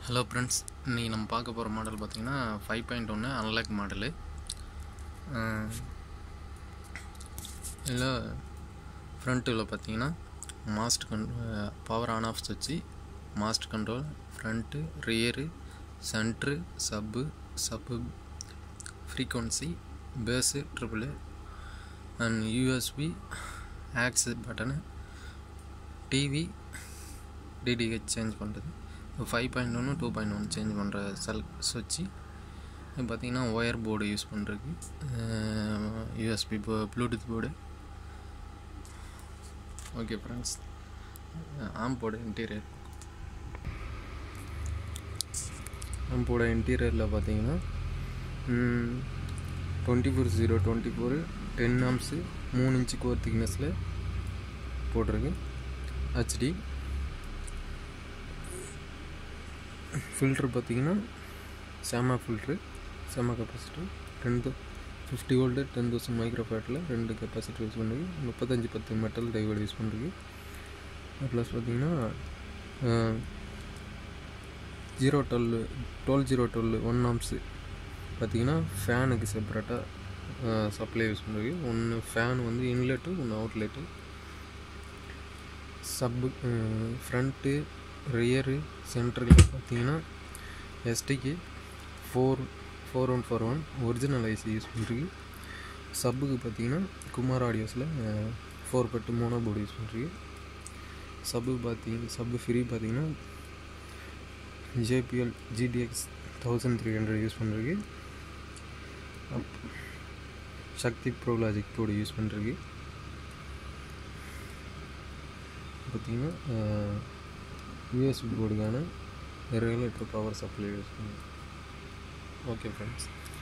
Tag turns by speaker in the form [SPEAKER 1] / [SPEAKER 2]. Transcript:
[SPEAKER 1] hello friends இன்றைக்கி நம்ம பார்க்க போகிற மாடல் பார்த்திங்கன்னா ஃபைவ் பாயிண்ட் ஒன்று அன்லாக் மாடலு இதில் ஃப்ரண்ட்டில் பார்த்தீங்கன்னா மாஸ்ட் கன் பவர் ஆன் ஆஃப் சுவிட்சு master control front rear centre sub sub frequency bass treble and USB access button TV DTH change பண்ணுறது ஃபைவ் பாயிண்ட் ஒன்று டூ பாயிண்ட் ஒன் சேஞ்ச் பண்ணுற cell சுவிட்சு இது பார்த்திங்கன்னா ஒயர் போர்டு யூஸ் பண்ணுறதுக்கு USB போ Bluetooth board okay friends ஆம்போட interior ஆம்போட இன்டீரியரில் பார்த்தீங்கன்னா twenty four zero twenty four ten amps மூணு இன்ச்சு கோர் திக்னஸில் போட்டிருக்கு ஹெச்டி ஃபில்ட்ரு பார்த்தீங்கன்னா சேமா ஃபில்ட்ரு சேமா கெப்பாசிட்டர் ரெண்டு ஃபிஃப்டி வோல்டு டென் தௌசண்ட் மைக்ரோஃபேட்டில் ரெண்டு கெப்பாசிட்டர் யூஸ் பண்ணுறது முப்பத்தஞ்சு பத்து மெட்டல் டைவர்டு யூஸ் பண்ணுறது ப்ளஸ் பார்த்தீங்கன்னா zero twelve twelve zero twelve one amps பார்த்தீங்கன்னா ஃபேனுக்கு செப்பரேட்டாக சப்ளை யூஸ் பண்ணுறது ஒன்று ஃபேன் வந்து இன்லெட்டு ஒன்று அவுட்லெட்டு சப்பு ஃப்ரண்ட்டு ரியரு சென்டரில் பார்த்தீங்கன்னா எஸ்டிக்கு four four one four one original IC use பண்ணுறது சப்புக்கு பார்த்தீங்கன்னா குமார் ஆடியோஸில் ஃபோர் பட்டு மோனோ போர்டு யூஸ் பண்ணுறது சப்பு பார்த்தீங்க சப்பு ஃப்ரீ பார்த்தீங்கன்னா JBL GTX thousand three hundred use பண்ணுறது அப் சக்தி ப்ரோலாஜிக் போர்டு யூஸ் பண்ணுறது பார்த்திங்கன்னா யூஎஸ்பி போர்டுக்கான ரெகுலேட்டர் பவர் சப்ளை யூஸ் பண்ணுவோம் ஓகே ஃப்ரெண்ட்ஸ்